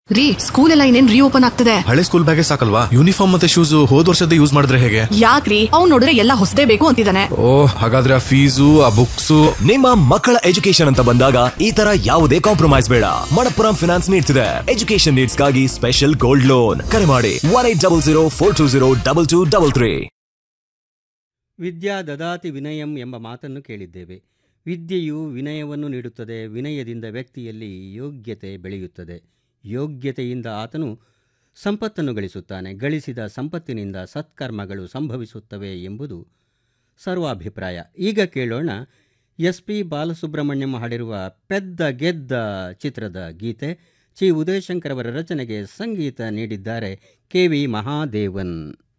ರೀ ಸ್ಕೂಲ್ ಎಲ್ಲ ಇನ್ನೇನ್ ರೀಓಪನ್ ಆಗ್ತದೆ ಹಳೆ ಸ್ಕೂಲ್ ಬ್ಯಾಗೇ ಸಾಕಲ್ವಾ ಯೂನಿಫಾರ್ಮ್ ಮತ್ತೆ ಶೂಸ್ ಹೋದ್ ವರ್ಷದ ಯೂಸ್ ಮಾಡಿದ್ರೆ ಹೇಗೆ ಯಾಕ್ರಿ ಅವ್ನ್ ನೋಡಿದ್ರೆ ಎಲ್ಲ ಹೊಸದೇ ಬೇಕು ಅಂತಿದ್ದಾನೆ ಓ ಹಾಗಾದ್ರೆ ಆ ಫೀಸು ಆ ಬುಕ್ಸ್ ನಿಮ್ಮ ಮಕ್ಕಳ ಎಜುಕೇಶನ್ ಅಂತ ಬಂದಾಗ ಈ ತರ ಯಾವುದೇ ಕಾಂಪ್ರಮೈಸ್ ಬೇಡ ಮಣಪ್ಪುರಂ ಫಿನಾನ್ಸ್ ನೀಡ್ಸ್ ಇದೆ ಎಜುಕೇಶನ್ ನೀಡ್ಸ್ ಗಾಗಿ ಸ್ಪೆಷಲ್ ಗೋಲ್ಡ್ ಲೋನ್ ಕರೆ ಮಾಡಿ one eight double zero four two zero double two double three ವಿದ್ಯಾ ದದಾತಿ ವಿನಯಂ ಎಂಬ ಮಾತನ್ನು ಕೇಳಿದ್ದೇವೆ ವಿದ್ಯೆಯು ವಿನಯವನ್ನು ನೀಡುತ್ತದೆ ವಿನಯದಿಂದ ವ್ಯಕ್ತಿಯಲ್ಲಿ ಯೋಗ್ಯತೆ ಬೆಳೆಯುತ್ತದೆ ಯೋಗ್ಯತೆಯಿಂದ ಆತನು ಸಂಪತ್ತನ್ನು ಗಳಿಸುತ್ತಾನೆ ಗಳಿಸಿದ ಸಂಪತ್ತಿನಿಂದ ಸತ್ಕರ್ಮಗಳು ಸಂಭವಿಸುತ್ತವೆ ಎಂಬುದು ಸರ್ವಾಭಿಪ್ರಾಯ ಈಗ ಕೇಳೋಣ ಎಸ್ ಪಿ ಬಾಲಸುಬ್ರಹ್ಮಣ್ಯಂ ಹಾಡಿರುವ ಪೆದ್ದ ಗೆದ್ದ ಚಿತ್ರದ ಗೀತೆ ಚಿ ಉದಯಶಂಕರ್ ಅವರ ರಚನೆಗೆ ಸಂಗೀತ ನೀಡಿದ್ದಾರೆ ಕೆ ವಿ ಮಹಾದೇವನ್